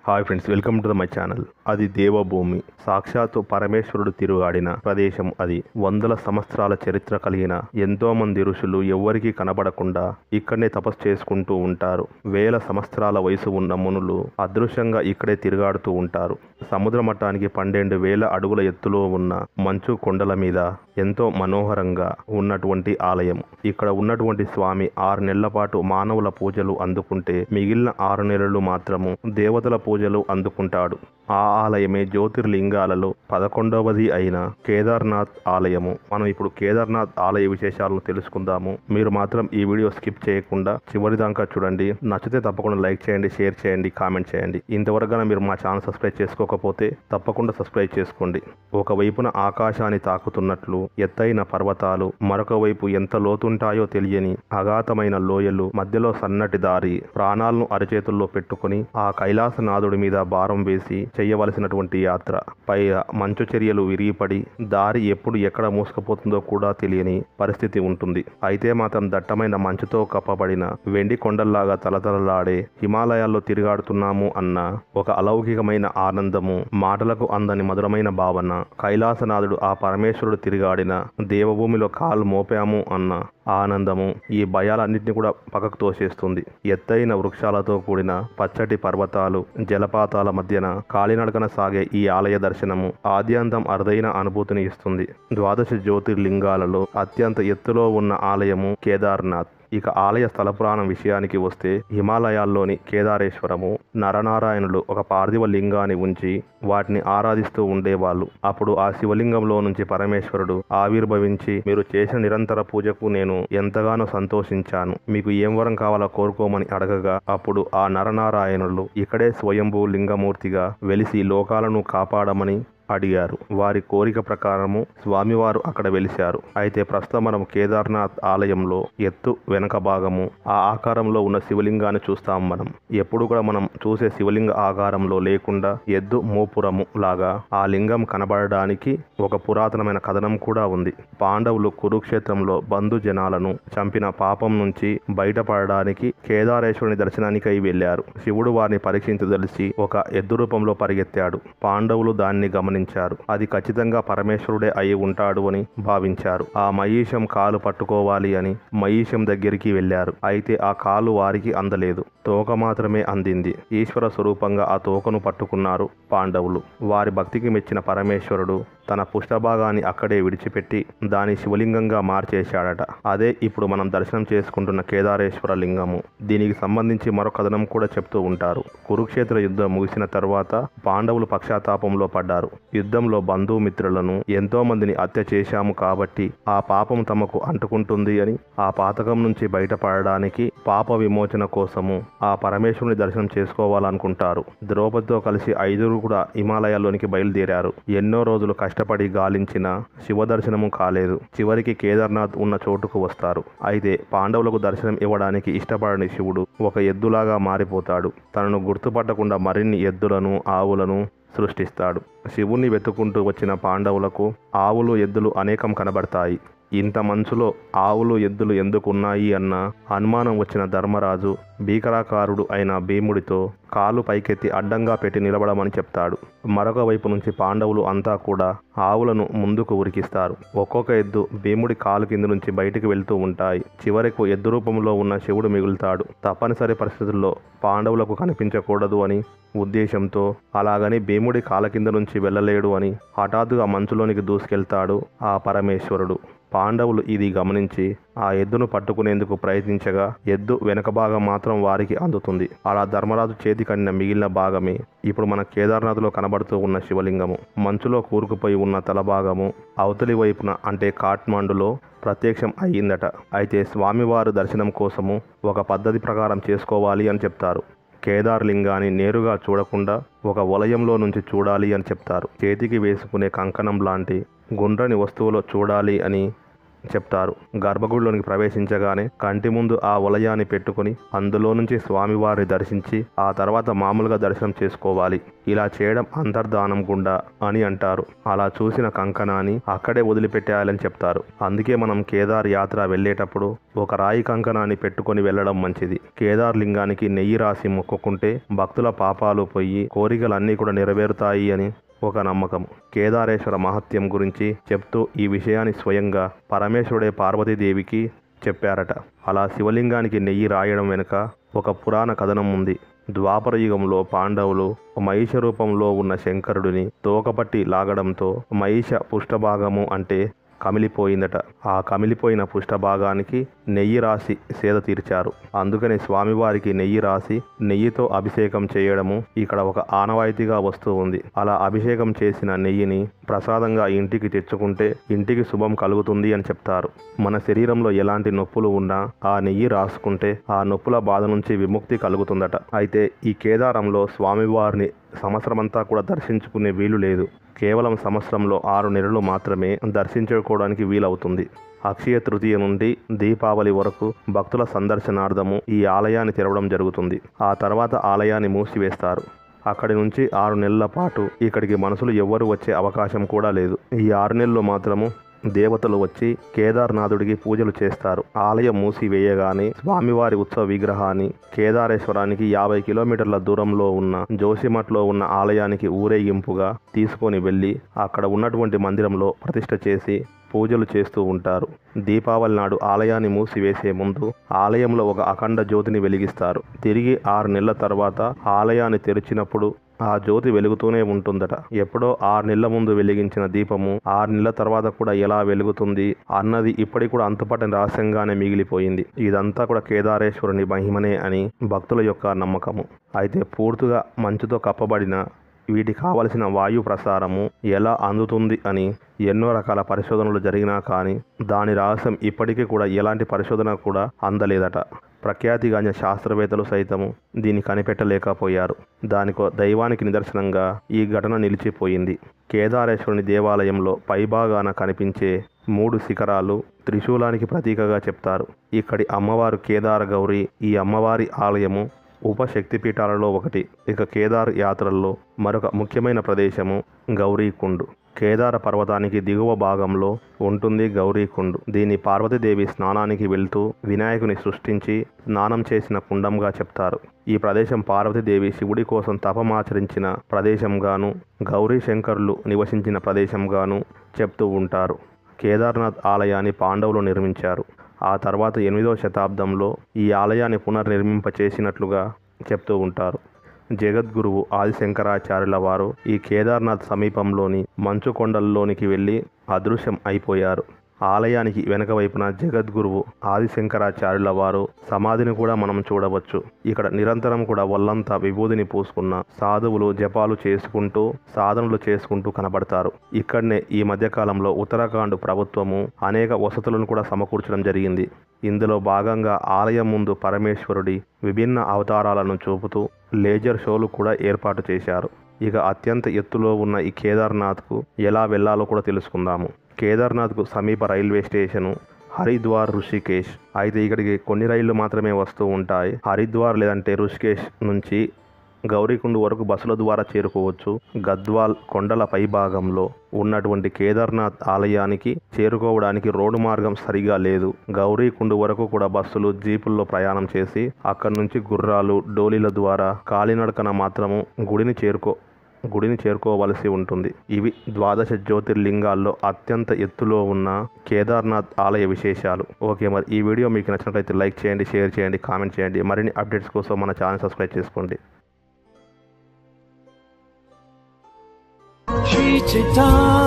hi friends welcome to the my channel అది దేవభూమి సాక్షాత్తు పరమేశ్వరుడు తిరుగాడిన ప్రదేశం అది వందల సంవత్సరాల చరిత్ర కలిగిన ఎంతో మంది ఋషులు ఎవ్వరికీ కనబడకుండా ఇక్కడనే తపస్సు చేసుకుంటూ ఉంటారు వేల సంవత్సరాల వయసు ఉన్న మునులు అదృశ్యంగా ఇక్కడే తిరుగాడుతూ ఉంటారు సముద్ర మట్టానికి పన్నెండు వేల అడుగుల ఎత్తులో ఉన్న మంచు కొండల మీద ఎంతో మనోహరంగా ఉన్నటువంటి ఆలయం ఇక్కడ ఉన్నటువంటి స్వామి ఆరు నెలల పాటు మానవుల పూజలు అందుకుంటే మిగిలిన ఆరు నెలలు మాత్రము దేవతల పూజలు అందుకుంటాడు ఆ ఆలయమే జ్యోతిర్లింగాలలో పదకొండవది అయిన కేదార్నాథ్ ఆలయము మనం ఇప్పుడు కేదార్నాథ్ ఆలయ విశేషాలను తెలుసుకుందాము మీరు మాత్రం ఈ వీడియో స్కిప్ చేయకుండా చివరి దాకా చూడండి నచ్చితే తప్పకుండా లైక్ చేయండి షేర్ చేయండి కామెంట్ చేయండి ఇంతవరకు మీరు మా ఛానల్ సబ్స్క్రైబ్ చేసుకోకపోతే తప్పకుండా సబ్స్క్రైబ్ చేసుకోండి ఒకవైపున ఆకాశాన్ని తాకుతున్నట్లు ఎత్తైన పర్వతాలు మరొక వైపు ఎంత లోతుంటాయో తెలియని అగాధమైన లోయలు మధ్యలో సన్నటి దారి ప్రాణాలను అరచేతుల్లో పెట్టుకుని ఆ కైలాసనాథుడి మీద భారం వేసి చేయవలసినటువంటి యాత్ర పైగా మంచు చర్యలు విరిగిపడి దారి ఎప్పుడు ఎక్కడ మూసుకుపోతుందో కూడా తెలియని పరిస్థితి ఉంటుంది అయితే మాత్రం దట్టమైన మంచుతో కప్పబడిన వెండి కొండల్లాగా తలతలలాడే హిమాలయాల్లో తిరిగాడుతున్నాము అన్న ఒక అలౌకికమైన ఆనందము మాటలకు అందని మధురమైన భావన కైలాసనాథుడు ఆ పరమేశ్వరుడు తిరిగాడిన దేవభూమిలో కాలు మోపాము అన్న ఆనందము ఈ భయాలన్నింటినీ కూడా పక్కకు తోసేస్తుంది ఎత్తైన వృక్షాలతో కూడిన పచ్చటి పర్వతాలు జలపాతాల మధ్యన కాలినడకన సాగే ఈ ఆలయ దర్శనము ఆద్యంతం అరుదైన అనుభూతిని ఇస్తుంది ద్వాదశ జ్యోతిర్లింగాలలో అత్యంత ఎత్తులో ఉన్న ఆలయము కేదార్నాథ్ ఇక ఆలయ స్థల పురాణం విషయానికి వస్తే హిమాలయాల్లోని కేదారేశ్వరము నరనారాయణులు ఒక పార్థివ లింగాన్ని ఉంచి వాటిని ఆరాధిస్తూ ఉండేవాళ్ళు అప్పుడు ఆ శివలింగంలో నుంచి పరమేశ్వరుడు ఆవిర్భవించి మీరు చేసిన నిరంతర పూజకు నేను ఎంతగానో సంతోషించాను మీకు ఏం వరం కావాలో కోరుకోమని అడగగా అప్పుడు ఆ నరనారాయణులు ఇక్కడే స్వయంభూ లింగమూర్తిగా వెలిసి లోకాలను కాపాడమని అడిగారు వారి కోరిక ప్రకారము స్వామివారు అక్కడ వెలిశారు అయితే ప్రస్తుతం మనం కేదార్నాథ్ ఆలయంలో ఎత్తు వెనక భాగము ఆ ఆకారంలో ఉన్న శివలింగాన్ని చూస్తాం మనం ఎప్పుడు కూడా మనం చూసే శివలింగ ఆకారంలో లేకుండా ఎద్దు మోపురము లాగా ఆ లింగం కనబడడానికి ఒక పురాతనమైన కథనం కూడా ఉంది పాండవులు కురుక్షేత్రంలో బంధు జనాలను చంపిన పాపం నుంచి బయటపడడానికి కేదారేశ్వరుని దర్శనానికై వెళ్లారు శివుడు వారిని పరీక్షించదలిచి ఒక ఎద్దు రూపంలో పరిగెత్తాడు పాండవులు దాన్ని గమనించారు అది ఖచ్చితంగా పరమేశ్వరుడే అయి ఉంటాడు అని భావించారు ఆ మహీషం కాలు పట్టుకోవాలి అని మహీషం దగ్గరికి వెళ్లారు అయితే ఆ కాలు వారికి అందలేదు తోక మాత్రమే అందింది ఈశ్వర స్వరూపంగా ఆ తోకను పట్టుకున్నారు పాండవులు వారి భక్తికి మెచ్చిన పరమేశ్వరుడు తన పుష్టభాగాన్ని అక్కడే విడిచిపెట్టి దాని శివలింగంగా మార్చేశాడట అదే ఇప్పుడు మనం దర్శనం చేసుకుంటున్న కేదారేశ్వర లింగము దీనికి సంబంధించి మరో కథనం కూడా చెప్తూ ఉంటారు కురుక్షేత్ర యుద్ధం ముగిసిన తర్వాత పాండవులు పక్షాతాపంలో పడ్డారు యుద్ధంలో బంధుమిత్రులను ఎంతో మందిని హత్య చేశాము కాబట్టి ఆ పాపం తమకు అంటుకుంటుంది అని ఆ పాతకం నుంచి బయటపడడానికి పాప విమోచన కోసము ఆ పరమేశ్వరుని దర్శనం చేసుకోవాలనుకుంటారు ద్రౌపదితో కలిసి ఐదుగురు కూడా హిమాలయాల్లోనికి బయలుదేరారు ఎన్నో రోజులు కష్టపడి గాలించిన శివ దర్శనము కాలేదు చివరికి కేదార్నాథ్ ఉన్న చోటుకు వస్తారు అయితే పాండవులకు దర్శనం ఇవ్వడానికి ఇష్టపడని శివుడు ఒక ఎద్దులాగా మారిపోతాడు తనను గుర్తుపట్టకుండా మరిన్ని ఎద్దులను ఆవులను సృష్టిస్తాడు శివుణ్ణి వెతుకుంటూ వచ్చిన పాండవులకు ఆవులు ఎద్దులు అనేకం కనబడతాయి ఇంత మంచులో ఆవులు ఎద్దులు ఎందుకున్నాయి అన్న అనుమానం వచ్చిన ధర్మరాజు భీకరాకారుడు అయిన భీముడితో కాలు పైకెత్తి అడ్డంగా పెట్టి నిలబడమని చెప్తాడు మరొక వైపు నుంచి పాండవులు అంతా కూడా ఆవులను ముందుకు ఉరికిస్తారు ఒక్కొక్క ఎద్దు భీముడి కాలు కింద నుంచి బయటికి వెళ్తూ ఉంటాయి చివరకు ఎద్దు రూపంలో ఉన్న శివుడు మిగులుతాడు తప్పనిసరి పరిస్థితుల్లో పాండవులకు కనిపించకూడదు అని ఉద్దేశంతో అలాగని భీముడి కాల కింద నుంచి వెళ్ళలేడు అని హఠాత్తుగా మంచులోనికి దూసుకెళ్తాడు ఆ పరమేశ్వరుడు పాండవులు ఇది గమనించి ఆ ఎద్దును పట్టుకునేందుకు ప్రయత్నించగా ఎద్దు వెనక భాగం మాత్రం వారికి అందుతుంది అలా ధర్మరాజు చేతి కన్నిన మిగిలిన భాగమే ఇప్పుడు మన కేదార్నాథ్లో కనబడుతూ ఉన్న శివలింగము మంచులో కూరుకుపోయి ఉన్న తల భాగము అవతలి వైపున అంటే కాట్మాండులో ప్రత్యక్షం అయ్యిందట అయితే స్వామివారు దర్శనం కోసము ఒక పద్ధతి ప్రకారం చేసుకోవాలి అని చెప్తారు కేదార్ లింగాన్ని నేరుగా చూడకుండా ఒక వలయంలో నుంచి చూడాలి అని చెప్తారు చేతికి వేసుకునే కంకణం లాంటి గుండ్రని వస్తువులో చూడాలి అని చెప్తారు గర్భగుడిలోనికి ప్రవేశించగానే కంటి ముందు ఆ వలయాన్ని పెట్టుకుని అందులో నుంచి స్వామివారిని దర్శించి ఆ తర్వాత మామూలుగా దర్శనం చేసుకోవాలి ఇలా చేయడం అంతర్ధానం గుండా అని అంటారు అలా చూసిన కంకణాన్ని అక్కడే వదిలిపెట్టేయాలని చెప్తారు అందుకే మనం కేదార్ యాత్ర వెళ్ళేటప్పుడు ఒక రాయి కంకణాన్ని పెట్టుకొని వెళ్ళడం మంచిది కేదార్ లింగానికి నెయ్యి రాసి మొక్కుకుంటే భక్తుల పాపాలు పోయి కోరికలన్నీ కూడా నెరవేరుతాయి అని ఒక నమ్మకం కేదారేశ్వర మహత్యం గురించి చెప్తూ ఈ విషయాన్ని స్వయంగా పరమేశ్వరుడే పార్వతీదేవికి చెప్పారట అలా శివలింగానికి నెయ్యి రాయడం వెనుక ఒక పురాణ కథనం ఉంది ద్వాపర యుగంలో పాండవులు మహిష రూపంలో ఉన్న శంకరుడిని తోకపట్టి లాగడంతో మహిష పుష్టభాగము అంటే కమిలిపోయిందట ఆ కమిలిపోయిన పుష్టభాగానికి నెయ్యి రాసి సేద తీర్చారు అందుకని స్వామివారికి నెయ్యి రాసి నెయ్యితో అభిషేకం చేయడము ఇక్కడ ఒక ఆనవాయితీగా వస్తూ ఉంది అలా అభిషేకం చేసిన నెయ్యిని ప్రసాదంగా ఇంటికి తెచ్చుకుంటే ఇంటికి శుభం కలుగుతుంది అని చెప్తారు మన శరీరంలో ఎలాంటి నొప్పులు ఉన్నా ఆ నెయ్యి రాసుకుంటే ఆ నొప్పుల బాధ నుంచి విముక్తి కలుగుతుందట అయితే ఈ కేదారంలో స్వామివారిని సంవత్సరమంతా కూడా దర్శించుకునే వీలు లేదు కేవలం సంవత్సరంలో ఆరు నెలలు మాత్రమే దర్శించుకోవడానికి వీలవుతుంది అక్షయ తృతీయ నుండి దీపావళి వరకు భక్తుల సందర్శనార్థము ఈ ఆలయాన్ని తెరవడం జరుగుతుంది ఆ తర్వాత ఆలయాన్ని మూసివేస్తారు అక్కడి నుంచి ఆరు నెలల పాటు ఇక్కడికి మనుషులు ఎవ్వరు వచ్చే అవకాశం కూడా లేదు ఈ ఆరు నెలలు మాత్రము దేవతలు వచ్చి కేదార్నాథుడికి పూజలు చేస్తారు ఆలయం మూసివేయగానే స్వామివారి ఉత్సవ విగ్రహాన్ని కేదారేశ్వరానికి యాభై కిలోమీటర్ల దూరంలో ఉన్న జోసిమఠ్లో ఉన్న ఆలయానికి ఊరేగింపుగా తీసుకొని వెళ్ళి అక్కడ ఉన్నటువంటి మందిరంలో ప్రతిష్ఠ చేసి పూజలు చేస్తూ ఉంటారు దీపావళి నాడు ఆలయాన్ని మూసివేసే ముందు ఆలయంలో ఒక అఖండ జ్యోతిని వెలిగిస్తారు తిరిగి ఆరు నెలల తర్వాత ఆలయాన్ని తెరిచినప్పుడు ఆ జ్యోతి వెలుగుతూనే ఉంటుందట ఎప్పుడో ఆరు నెలల ముందు వెలిగించిన దీపము ఆరు నెలల తర్వాత కూడా ఎలా వెలుగుతుంది అన్నది ఇప్పటికి కూడా అంతుపట్టని రహస్యంగానే మిగిలిపోయింది ఇదంతా కూడా కేదారేశ్వరుని మహిమనే అని భక్తుల యొక్క నమ్మకము అయితే పూర్తిగా మంచుతో కప్పబడిన వీటికి కావలసిన వాయు ప్రసారము ఎలా అందుతుంది అని ఎన్నో రకాల పరిశోధనలు జరిగినా కానీ దాని రహస్యం ఇప్పటికీ కూడా ఎలాంటి పరిశోధన కూడా అందలేదట ప్రఖ్యాతిగాంచిన శాస్త్రవేత్తలు సైతము దీన్ని కనిపెట్టలేకపోయారు దానికో దైవానికి నిదర్శనంగా ఈ ఘటన నిలిచిపోయింది కేదారేశ్వరుని దేవాలయంలో పైభాగాన కనిపించే మూడు శిఖరాలు త్రిశూలానికి ప్రతీకగా చెప్తారు ఇక్కడి అమ్మవారు కేదార గౌరి ఈ అమ్మవారి ఆలయము ఉపశక్తిపీఠాలలో ఒకటి ఇక కేదార్ యాత్రల్లో మరొక ముఖ్యమైన ప్రదేశము గౌరీకుండ్ కేదార పర్వతానికి దిగువ భాగంలో ఉంటుంది గౌరీకుండ్ దీన్ని పార్వతీదేవి స్నానానికి వెళ్తూ వినాయకుని సృష్టించి స్నానం చేసిన కుండంగా చెప్తారు ఈ ప్రదేశం పార్వతీదేవి శివుడి కోసం తపమాచరించిన ప్రదేశంగాను గౌరీ శంకరులు నివసించిన ప్రదేశంగాను చెప్తూ ఉంటారు కేదార్నాథ్ ఆలయాన్ని పాండవులు నిర్మించారు ఆ తర్వాత ఎనిమిదవ శతాబ్దంలో ఈ ఆలయాన్ని పునర్నిర్మింపచేసినట్లుగా చెప్తూ ఉంటారు జగద్గురువు ఆదిశంకరాచార్యుల వారు ఈ కేదార్నాథ్ సమీపంలోని మంచు కొండల్లోనికి వెళ్ళి అదృశ్యం అయిపోయారు ఆలయానికి వెనక వైపున జగద్గురువు ఆదిశంకరాచార్యుల వారు సమాధిని కూడా మనం చూడవచ్చు ఇక్కడ నిరంతరం కూడా వల్లంతా విభూదిని పూసుకున్న సాధువులు జపాలు చేసుకుంటూ సాధనలు చేసుకుంటూ కనబడతారు ఇక్కడనే ఈ మధ్యకాలంలో ఉత్తరాఖండ్ ప్రభుత్వము అనేక వసతులను కూడా సమకూర్చడం జరిగింది ఇందులో భాగంగా ఆలయం ముందు పరమేశ్వరుడి విభిన్న అవతారాలను చూపుతూ లేజర్ షోలు కూడా ఏర్పాటు చేశారు ఇక అత్యంత ఎత్తులో ఉన్న ఈ కేదార్నాథ్కు ఎలా వెళ్ళాలో కూడా తెలుసుకుందాము కేదార్నాథ్కు సమీప రైల్వే స్టేషను హరిద్వార్ ఋషికేశ్ అయితే ఇక్కడికి కొన్ని రైళ్లు మాత్రమే వస్తూ ఉంటాయి హరిద్వార్ లేదంటే ఋషికేశ్ నుంచి గౌరీకుండ్ వరకు బస్సుల ద్వారా చేరుకోవచ్చు గద్వాల్ కొండల పైభాగంలో ఉన్నటువంటి కేదార్నాథ్ ఆలయానికి చేరుకోవడానికి రోడ్డు మార్గం సరిగా లేదు గౌరీకుండ్ వరకు కూడా బస్సులు జీపుల్లో ప్రయాణం చేసి అక్కడి నుంచి గుర్రాలు డోలీల ద్వారా కాలినడకన మాత్రము గుడిని చేరుకో గుడిని చేరుకోవలసి ఉంటుంది ఇవి ద్వాదశ జ్యోతిర్లింగాల్లో అత్యంత ఎత్తులో ఉన్న కేదార్నాథ్ ఆలయ విశేషాలు ఓకే మరి ఈ వీడియో మీకు నచ్చినట్లయితే లైక్ చేయండి షేర్ చేయండి కామెంట్ చేయండి మరిన్ని అప్డేట్స్ కోసం మన ఛానల్ సబ్స్క్రైబ్ చేసుకోండి Shri Chaitanya